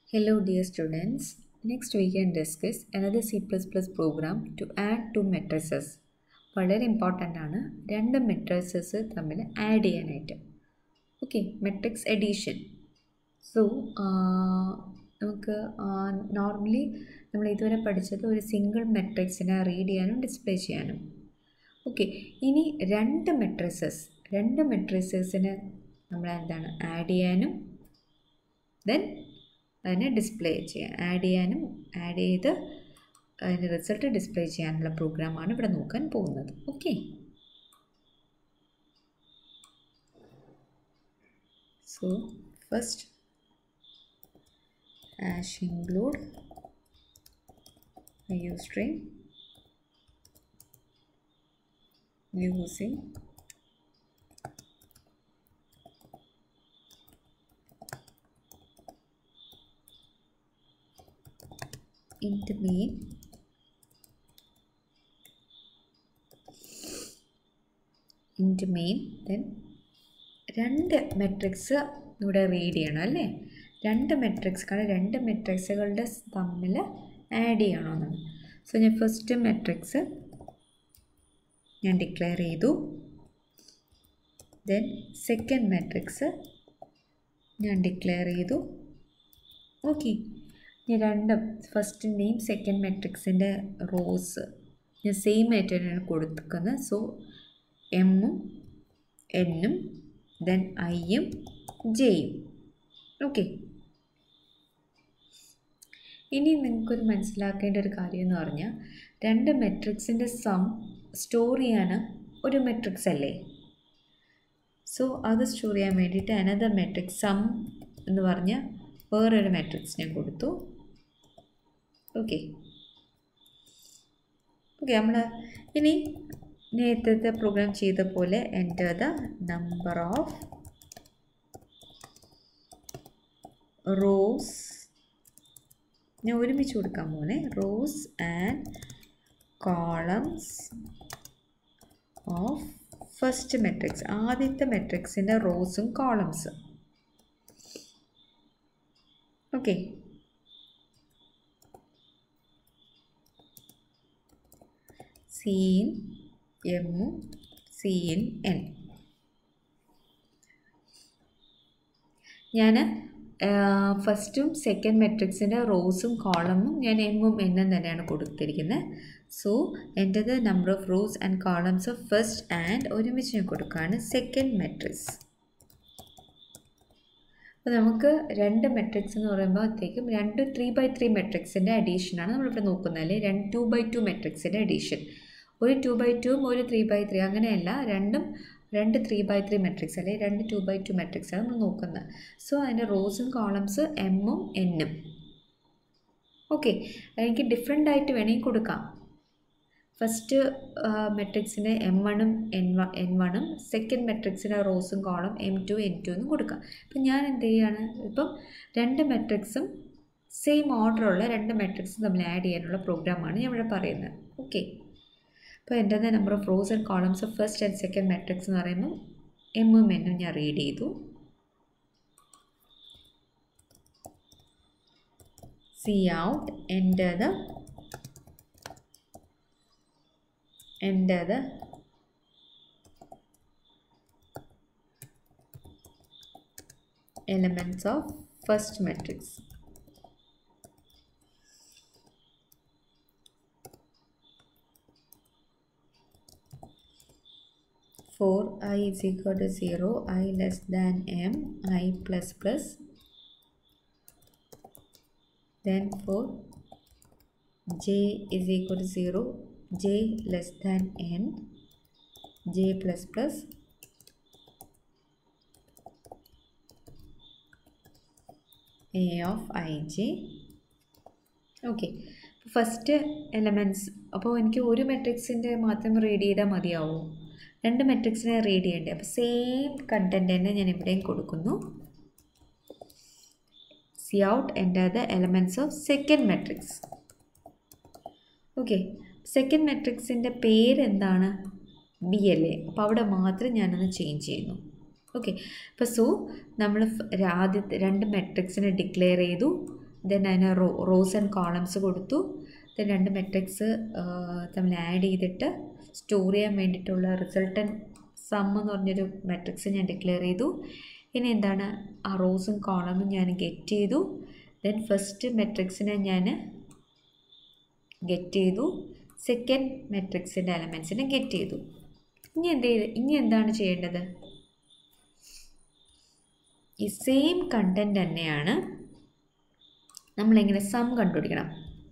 Hello dear students. Next we can discuss another C++ program to add two matrices. വളരെ important ആണ് രണ്ട് matrices തമ്മിൽ add ചെയ്യാനായിട്ട് okay matrix addition so നമുക്ക് normally നമ്മൾ ഇതുവരെ പഠിച്ചത് ഒരു സിംഗിൾ മെട്രിക്സിനെ റീഡ് ചെയ്യാനും ഡിസ്പ്ലേ ചെയ്യാനും ഓക്കെ ഇനി രണ്ട് മെട്രിസസ് രണ്ട് മെട്രിസസിന് നമ്മൾ എന്താണ് ആഡ് ചെയ്യാനും ദെൻ അതിനെ ഡിസ്പ്ലേ ചെയ്യാൻ ആഡ് ചെയ്യാനും ആഡ് ചെയ്ത് അതിൻ്റെ റിസൾട്ട് ഡിസ്പ്ലേ ചെയ്യാനുള്ള പ്രോഗ്രാമാണ് ഇവിടെ നോക്കാൻ പോകുന്നത് okay so first hash include iostream using int main int main then രണ്ട് മെട്രിക്സ് ഇവിടെ റീഡ് ചെയ്യണം അല്ലേ രണ്ട് മെട്രിക്സ് കാരണം രണ്ട് മെട്രിക്സുകളുടെ തമ്മിൽ ആഡ് ചെയ്യണമെന്നാണ് സോ ഞാൻ ഫസ്റ്റ് മെട്രിക്സ് ഞാൻ ഡിക്ലെയർ ചെയ്തു ദെൻ സെക്കൻഡ് മെട്രിക്സ് ഞാൻ ഡിക്ലെയർ ചെയ്തു ഓക്കെ ഞാൻ രണ്ടും ഫസ്റ്റിൻ്റെയും സെക്കൻഡ് മെട്രിക്സിൻ്റെ റോസ് ഞാൻ സെയിം ആയിട്ട് തന്നെയാണ് കൊടുക്കുന്നത് സോ എമ്മും എന്നും ദെൻ ഐയും ജെയും ഓക്കെ ഇനി നിങ്ങൾക്കൊരു മനസ്സിലാക്കേണ്ട ഒരു കാര്യം എന്ന് പറഞ്ഞാൽ രണ്ട് മെട്രിക്സിൻ്റെ സം സ്റ്റോർ ചെയ്യാൻ ഒരു മെട്രിക്സ് അല്ലേ സോ അത് സ്റ്റോർ ചെയ്യാൻ വേണ്ടിയിട്ട് അനദർ മെട്രിക്സ് സം എന്ന് പറഞ്ഞ വേറൊരു മെട്രിക്സ് ഞാൻ കൊടുത്തു ഓക്കെ ഓക്കെ നമ്മൾ ഇനി നേരത്തെ പ്രോഗ്രാം ചെയ്ത പോലെ enter the number of rows ഞാൻ ഒരുമിച്ച് കൊടുക്കാൻ പോലെ rows and columns of first matrix ആദ്യത്തെ മെട്രിക്സിൻ്റെ റോസും കോളംസ് ഓക്കെ സി ഇൻ എമ്മും സി ഇൻ എൻ ഞാൻ ഫസ്റ്റും സെക്കൻഡ് മെട്രിക്സിൻ്റെ റോസും കോളമും ഞാൻ എമ്മും എന്നും തന്നെയാണ് കൊടുത്തിരിക്കുന്നത് so enter the number of rows and columns of first and ഒരുമിച്ച് ഞാൻ കൊടുക്കുകയാണ് സെക്കൻഡ് മെട്രിക്സ് അപ്പോൾ നമുക്ക് രണ്ട് മെട്രിക്സ് എന്ന് പറയുമ്പോഴത്തേക്കും രണ്ട് ത്രീ ബൈ ത്രീ മെട്രിക്സിൻ്റെ അഡീഷനാണ് നമ്മളിവിടെ നോക്കുന്നത് അല്ലേ രണ്ട് ടു ബൈ ടു മെട്രിക്സിൻ്റെ അഡീഷൻ ഒരു ടു ബൈ ടുവും ഒരു ത്രീ ബൈ ത്രീ അങ്ങനെയല്ല രണ്ടും രണ്ട് ത്രീ ബൈ ത്രീ മെട്രിക്സ് അല്ലെ രണ്ട് ടു ബൈ ടു മെട്രിക്സാണ് നമ്മൾ നോക്കുന്നത് സോ അതിൻ്റെ റോസും കോളംസ് എമ്മും എന്നും ഓക്കെ എനിക്ക് ഡിഫറെൻ്റ് ആയിട്ട് വേണമെങ്കിൽ കൊടുക്കാം ഫസ്റ്റ് മെട്രിക്സിന് എം വണ്ണും എൻ വ എൻ വണ്ണും സെക്കൻഡ് മെട്രിക്സിന് റോസും column M two N two എന്നും കൊടുക്കാം അപ്പം ഞാൻ എന്ത് ചെയ്യാണ് ഇപ്പം രണ്ട് മെട്രിക്സും സെയിം ഓർഡറുള്ള രണ്ട് മെട്രിക്സും തമ്മിൽ ആഡ് ചെയ്യാനുള്ള പ്രോഗ്രാമാണ് ഞാൻ ഇവിടെ പറയുന്നത് ഓക്കെ അപ്പോൾ enter number of rows and columns of first and second matrix എന്ന് പറയുമ്പോൾ എമ്മും എന്നും ഞാൻ റീഡ് ചെയ്തു C out enter the enter the elements of first matrix. For i is equal to 0, i less than m, i plus plus. Then for j is equal to 0, j less than n j plus plus a of ij okay first elements അപ്പോൾ എനിക്ക് ഒരു മെട്രിക്സിൻ്റെ മാത്രം read ചെയ്താൽ മതിയാവും രണ്ട് മെട്രിക്സിനെ read ചെയ്യേണ്ടത് അപ്പോൾ സെയിം കണ്ടൻറ്റ് തന്നെ ഞാൻ ഇവിടെയും കൊടുക്കുന്നു C out enter the elements of second matrix okay second മെട്രിക്സിൻ്റെ പേര് എന്താണ് ബി അല്ലേ അപ്പോൾ അവിടെ മാത്രം ഞാനൊന്ന് ചേഞ്ച് ചെയ്യുന്നു ഓക്കെ അപ്പോൾ സോ നമ്മൾ ആദ്യത്തെ രണ്ട് മെട്രിക്സിനെ ഡിക്ലെയർ ചെയ്തു ദെൻ അതിന് റോ റോസ് ആൻഡ് കോളംസ് കൊടുത്തു ദെൻ രണ്ട് മെട്രിക്സ് തമ്മിൽ ആഡ് ചെയ്തിട്ട് സ്റ്റോർ ചെയ്യാൻ വേണ്ടിയിട്ടുള്ള റിസൾട്ടൻ സം എന്ന് പറഞ്ഞൊരു മെട്രിക്സ് ഞാൻ ഡിക്ലെയർ ചെയ്തു ഇനി എന്താണ് ആ റോസും കോളമും ഞാൻ ഗെറ്റ് ചെയ്തു ദെൻ ഫസ്റ്റ് മെട്രിക്സിനെ ഞാൻ ഗെറ്റ് ചെയ്തു സെക്കൻഡ് മെട്രിക്സിൻ്റെ എലമെൻസിനെ ഗെറ്റ് ചെയ്തു ഇനി എന്ത് ചെയ്ത് ഇനി എന്താണ് ചെയ്യേണ്ടത് ഈ സെയിം കണ്ടൻറ് തന്നെയാണ് നമ്മളിങ്ങനെ സം കണ്ടുപിടിക്കണം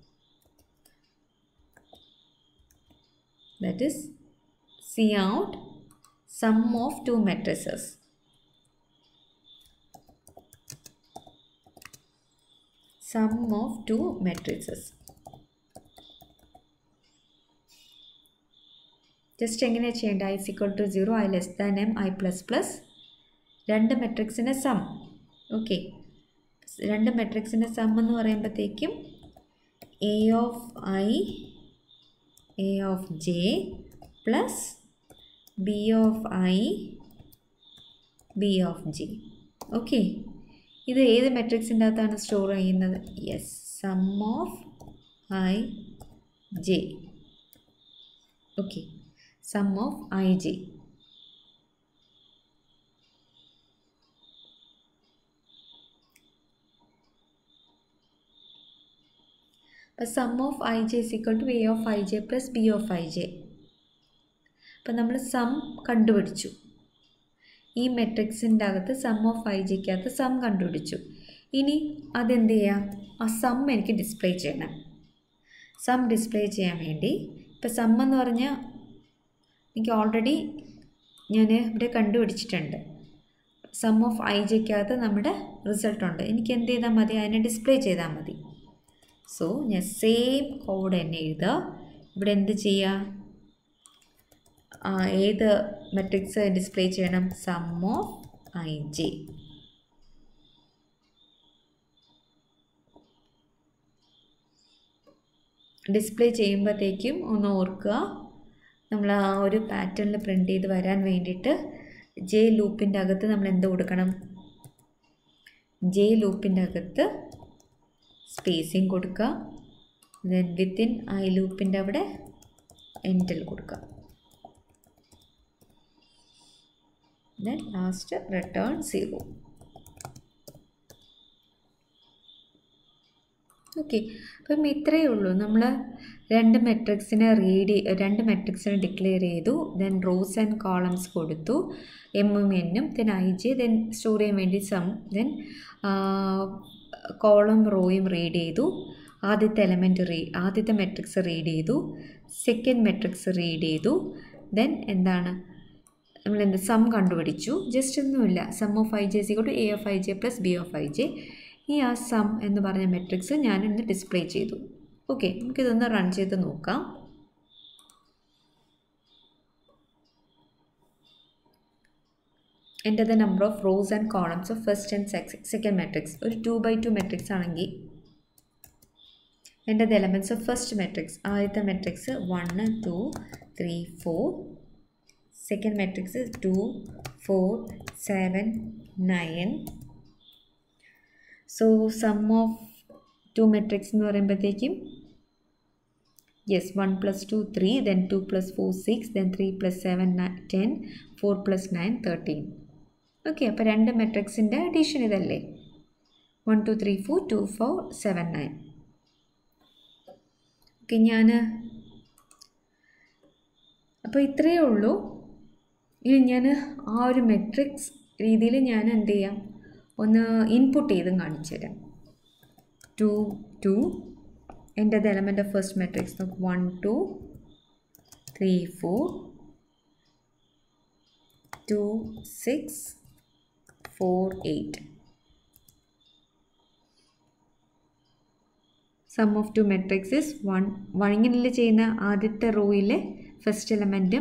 that is C out sum of two matrices sum of two matrices just എങ്ങനെയാണ് ചെയ്യേണ്ടത് I is equal to zero I less than M I plus plus രണ്ട് മെട്രിക്സിൻ്റെ സം ഓക്കെ രണ്ട് മെട്രിക്സിൻ്റെ സം എന്ന് പറയുമ്പോഴത്തേക്കും A of I A of J plus B of I B of J okay ഇത് ഏത് മെട്രിക്സിൻ്റെ അകത്താണ് സ്റ്റോർ ചെയ്യുന്നത് yes sum of I J okay sum of I J അപ്പോൾ some of I J is equal to A of I J plus B of I J അപ്പം നമ്മൾ sum കണ്ടുപിടിച്ചു ഈ മെട്രിക്സിൻ്റെ അകത്ത് സം ഓഫ് ഐ ജിക്കകത്ത് sum കണ്ടുപിടിച്ചു ഇനി അതെന്ത് ചെയ്യാം ആ സം എനിക്ക് ഡിസ്പ്ലേ ചെയ്യണം സം ഡിസ്പ്ലേ ചെയ്യാൻ വേണ്ടി ഇപ്പം സം എന്ന് പറഞ്ഞാൽ എനിക്ക് ഓൾറെഡി ഞാൻ ഇവിടെ കണ്ടുപിടിച്ചിട്ടുണ്ട് സം ഓഫ് ഐ ജിക്കകത്ത് നമ്മുടെ റിസൾട്ട് ഉണ്ട് എനിക്ക് എന്ത് ചെയ്താൽ മതി അതിനെ ഡിസ്പ്ലേ ചെയ്താൽ മതി സോ ഞാൻ സെയിം കോഡ് തന്നെ എഴുതുക ഇവിടെ എന്ത് ചെയ്യുക ഏത് മെട്രിക്സ് ഡിസ്പ്ലേ ചെയ്യണം sum of I J display ചെയ്യുമ്പോഴത്തേക്കും ഒന്ന് ഓർക്കുക നമ്മൾ ആ ഒരു പാറ്റേണിൽ പ്രിൻ്റ് ചെയ്ത് വരാൻ വേണ്ടിയിട്ട് ജെ ലൂപ്പിൻ്റെ അകത്ത് നമ്മൾ എന്ത് കൊടുക്കണം ജെ ലൂപ്പിൻ്റെ അകത്ത് സ്പേസിങ് കൊടുക്കുക ദെൻ വിത്തിൻ ഐ ലൂപ്പിൻ്റെ അവിടെ എൻഡിൽ കൊടുക്കുക then last return zero okay അപ്പം ഇത്രയേ ഉള്ളൂ നമ്മൾ രണ്ട് മെട്രിക്സിനെ റീഡ് രണ്ട് മെട്രിക്സിനെ ഡിക്ലെയർ ചെയ്തു ദെൻ റോസ് ആൻഡ് കോളംസ് കൊടുത്തു എമ്മും എന്നും then I J then store ചെയ്യാൻ വേണ്ടി സം ദെൻ കോളം റോയും റീഡ് ചെയ്തു ആദ്യത്തെ എലമെൻറ്റ് റീ ആദ്യത്തെ മെട്രിക്സ് റീഡ് ചെയ്തു സെക്കൻഡ് മെട്രിക്സ് റീഡ് ചെയ്തു ദെൻ എന്താണ് നമ്മൾ എന്ത് സം കണ്ടുപിടിച്ചു ജസ്റ്റ് ഒന്നുമില്ല sum of I J is equal to A of I J plus B of I J ഈ ആ സം എന്ന് പറഞ്ഞ മെട്രിക്സ് ഞാൻ ഇന്ന് ഡിസ്പ്ലേ ചെയ്തു ഓക്കെ നമുക്കിതൊന്ന് റൺ ചെയ്ത് നോക്കാം enter the number of rows and columns of first and second matrix ഒരു ടു ബൈ ടു മെട്രിക്സ് ആണെങ്കിൽ enter the elements of first matrix ആദ്യത്തെ matrix one two three four second matrix two four seven nine so sum of two matrix എന്ന് പറയുമ്പോഴത്തേക്കും yes one plus two three then two plus four six then three plus seven ten four plus nine thirteen okay അപ്പോൾ രണ്ട് മെട്രിക്സിൻ്റെ addition ഇതല്ലേ one two three four two four seven nine okay ഞാൻ അപ്പോൾ ഇത്രയേ ഉള്ളൂ ഇനി ഞാൻ ആ ഒരു മെട്രിക്സ് രീതിയിൽ ഞാൻ എന്ത് ചെയ്യാം ഒന്ന് ഇൻപുട്ട് ചെയ്തും കാണിച്ചു തരാം two two enter element of first matrix നോക്ക് one two three four two six four eight sum of two matrix is one one ഇങ്ങനെ ചെയ്യുന്ന ആദ്യത്തെ റോയിലെ ഫസ്റ്റ് എലമെൻറ്റും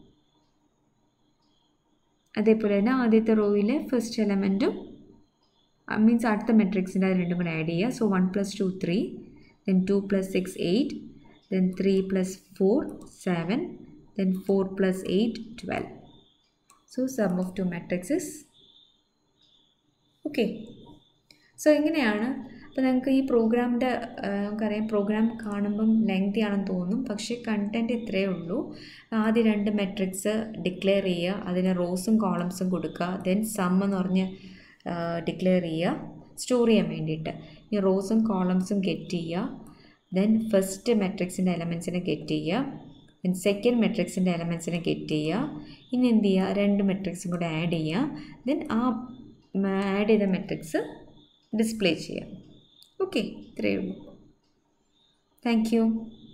അതേപോലെ തന്നെ ആദ്യത്തെ റോയിലെ ഫസ്റ്റ് എലമെൻറ്റും മീൻസ് അടുത്ത മെട്രിക്സിൻ്റെ അത് രണ്ടും കൂടെ ആഡ് ചെയ്യുക so one plus two three then two plus six eight then three plus four seven then four plus eight twelve so sum of two matrices okay so എങ്ങനെയാണ് അപ്പോൾ നിങ്ങൾക്ക് ഈ പ്രോഗ്രാമിൻ്റെ നമുക്കറിയാം പ്രോഗ്രാം കാണുമ്പം ലെങ്തി ആണെന്ന് തോന്നും പക്ഷേ കണ്ടൻറ്റ് ഇത്രയേ ഉള്ളൂ ആദ്യം രണ്ട് മെട്രിക്സ് ഡിക്ലെയർ ചെയ്യുക അതിന് റോസും കോളംസും കൊടുക്കുക ദെൻ സം എന്ന് പറഞ്ഞ് ഡിക്ലെയർ ചെയ്യുക സ്റ്റോർ ചെയ്യാൻ വേണ്ടിയിട്ട് ഈ റോസും കോളംസും ഗെറ്റ് ചെയ്യുക ദെൻ ഫസ്റ്റ് മെട്രിക്സിൻ്റെ എലമെൻസിനെ ഗെറ്റ് ചെയ്യുക ദെൻ സെക്കൻഡ് മെട്രിക്സിൻ്റെ എലമെൻസിനെ ഗെറ്റ് ചെയ്യുക ഇനി എന്ത് ചെയ്യുക രണ്ട് മെട്രിക്സും കൂടെ ആഡ് ചെയ്യുക ദെൻ ആ ആഡ് ചെയ്ത മെട്രിക്സ് ഡിസ്പ്ലേ ചെയ്യുക ഓക്കെ ഇത്രയേ ഉള്ളൂ താങ്ക് യു